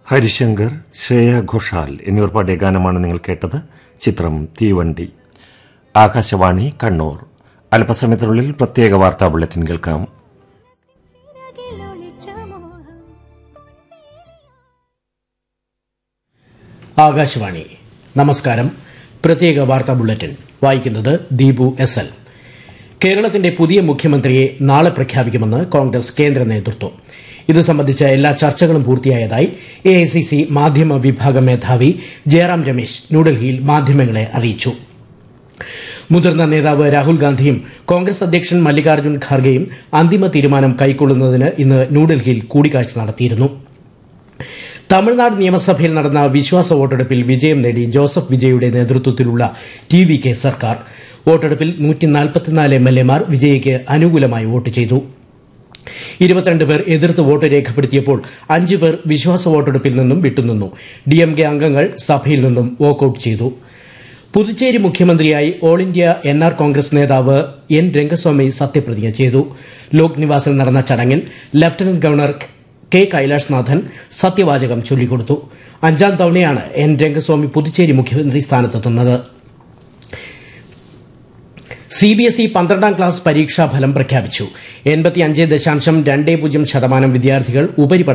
ഹരിശങ്കർ ശ്രേയ ഘോഷാൽ എന്നിവർ പാടിയ ഗാനമാണ് നിങ്ങൾ കേട്ടത് ചിത്രം തീവണ്ടി ആകാശവാണി കണ്ണൂർ അല്പസമയത്തിനുള്ളിൽ പ്രത്യേക വാർത്താ ബുള്ളറ്റിൻ കേൾക്കാം ആകാശവാണി നമസ്കാരം പ്രത്യേക വാർത്താ ബുള്ളറ്റിൻ വായിക്കുന്നത് ദീപു എസ് എൽ കേരളത്തിന്റെ പുതിയ മുഖ്യമന്ത്രിയെ നാളെ പ്രഖ്യാപിക്കുമെന്ന് കോൺഗ്രസ് കേന്ദ്ര നേതൃത്വം ഇത് സംബന്ധിച്ച എല്ലാ ചർച്ചകളും പൂർത്തിയായതായി എഐസിസി മാധ്യമ വിഭാഗം മേധാവി ജയറാം രമേശ് ന്യൂഡൽഹിയിൽ മാധ്യമങ്ങളെ അറിയിച്ചു മുതിർന്ന നേതാവ് രാഹുൽ ഗാന്ധിയും കോൺഗ്രസ് അധ്യക്ഷൻ മല്ലികാർജ്ജുൻ ഖാർഗെയും അന്തിമ തീരുമാനം കൈക്കൊള്ളുന്നതിന് ഇന്ന് ന്യൂഡൽഹിയിൽ കൂടിക്കാഴ്ച നടത്തിയിരുന്നു തമിഴ്നാട് നിയമസഭയിൽ നടന്ന വിശ്വാസ വോട്ടെടുപ്പിൽ വിജയം നേടി ജോസഫ് വിജയുടെ നേതൃത്വത്തിലുള്ള ടി വി കെ സർക്കാർ വോട്ടെടുപ്പിൽ എം എൽ എമാർ വിജയ്ക്ക് അനുകൂലമായി വോട്ട് ചെയ്തു ഇരുപത്തിരണ്ട് പേർ എതിർത്ത് വോട്ട് രേഖപ്പെടുത്തിയപ്പോൾ അഞ്ചു പേർ വിശ്വാസ വോട്ടെടുപ്പിൽ നിന്നും വിട്ടുനിന്നു ഡിഎംകെ അംഗങ്ങൾ സഭയിൽ നിന്നും വോക്കൌട്ട് ചെയ്തു പുതുച്ചേരി മുഖ്യമന്ത്രിയായി All India N R Congress നേതാവ് എൻ രംഗസ്വാമി സത്യപ്രതിജ്ഞ ചെയ്തു ലോക് നിവാസിൽ നടന്ന ചടങ്ങിൽ ലഫ്റ്റനന്റ് ഗവർണർ കെ കൈലാഷ്നാഥൻ സത്യവാചകം ചൊല്ലിക്കൊടുത്തു അഞ്ചാം തവണയാണ് എൻ രംഗസ്വാമി പുതുച്ചേരി മുഖ്യമന്ത്രി സ്ഥാനത്തെത്തുന്നത് സിബിഎസ്ഇ പന്ത്രണ്ടാം ക്ലാസ് പരീക്ഷാ ഫലം പ്രഖ്യാപിച്ചു എൺപത്തിയഞ്ച് ദശാംശം രണ്ട് പൂജ്യം ശതമാനം വിദ്യാർത്ഥികൾ ഉപരിപഠനം